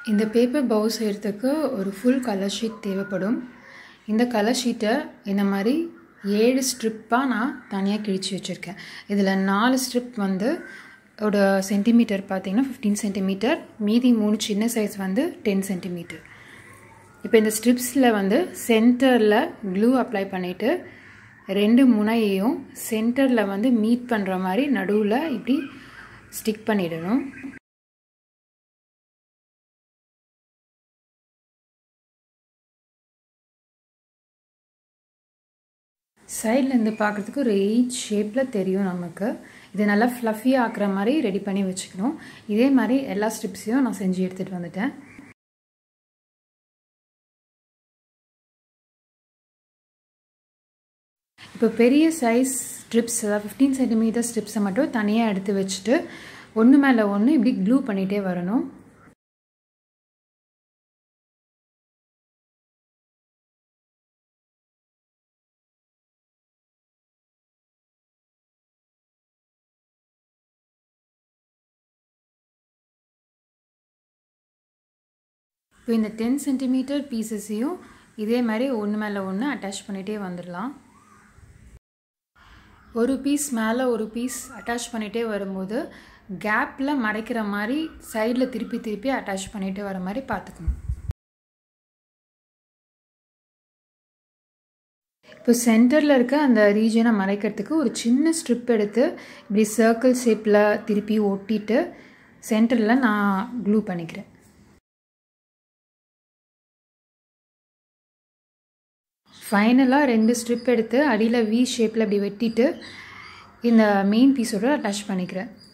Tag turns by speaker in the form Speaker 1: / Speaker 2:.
Speaker 1: இந்த பேப்பர் பவு செய்கிறதுக்கு ஒரு ஃபுல் கலர் ஷீட் தேவைப்படும் இந்த கலர் ஷீட்டை இந்த மாதிரி ஏழு ஸ்ட்ரிப்பாக நான் தனியாக கிழிச்சு வச்சுருக்கேன் இதில் நாலு ஸ்ட்ரிப் வந்து ஒரு சென்டிமீட்டர் பார்த்தீங்கன்னா ஃபிஃப்டீன் சென்டிமீட்டர் மீதி மூணு சின்ன சைஸ் வந்து டென் சென்டிமீட்டர் இப்போ இந்த ஸ்ட்ரிப்ஸில் வந்து சென்டரில் க்ளூ அப்ளை பண்ணிவிட்டு ரெண்டு முனையையும் சென்டரில் வந்து மீட் பண்ணுற மாதிரி நடுவில் இப்படி ஸ்டிக் பண்ணிடணும் சைட்லேருந்து பார்க்குறதுக்கு ஒரு எயிட் ஷேப்பில் தெரியும் நமக்கு இது நல்லா ஃப்ளஃபியாக ஆக்குற மாதிரி ரெடி பண்ணி வச்சுக்கணும் இதே மாதிரி எல்லா ஸ்ட்ரிப்ஸையும் நான் செஞ்சு எடுத்துகிட்டு வந்துட்டேன் இப்போ பெரிய சைஸ் ஸ்ட்ரிப்ஸ் அதாவது ஃபிஃப்டீன் சென்டிமீட்டர் ஸ்ட்ரிப்ஸை மட்டும் தனியாக எடுத்து வச்சுட்டு ஒன்று மேலே ஒன்று இப்படி க்ளூ பண்ணிகிட்டே வரணும் இப்போ இந்த டென் சென்டிமீட்டர் பீசஸையும் இதே மாதிரி ஒன்று மேலே ஒன்று அட்டாச் பண்ணிகிட்டே வந்துடலாம் ஒரு பீஸ் மேலே ஒரு பீஸ் அட்டாச் பண்ணிகிட்டே வரும்போது கேப்பில் மறைக்கிற மாதிரி சைடில் திருப்பி திருப்பி அட்டாச் பண்ணிகிட்டே வர மாதிரி பார்த்துக்கணும் இப்போ சென்டரில் இருக்க அந்த ரீஜனை மறைக்கிறதுக்கு ஒரு சின்ன ஸ்ட்ரிப் எடுத்து இப்படி சர்க்கிள் ஷேப்பில் திருப்பி ஒட்டிட்டு சென்டரில் நான் க்ளூ பண்ணிக்கிறேன் ஃபைனலாக ரெண்டு ஸ்ட்ரிப் எடுத்து அடியில் வி ஷேப்பில் இப்படி வெட்டிட்டு இந்த மெயின் பீஸோட அட்டாச் பண்ணிக்கிறேன்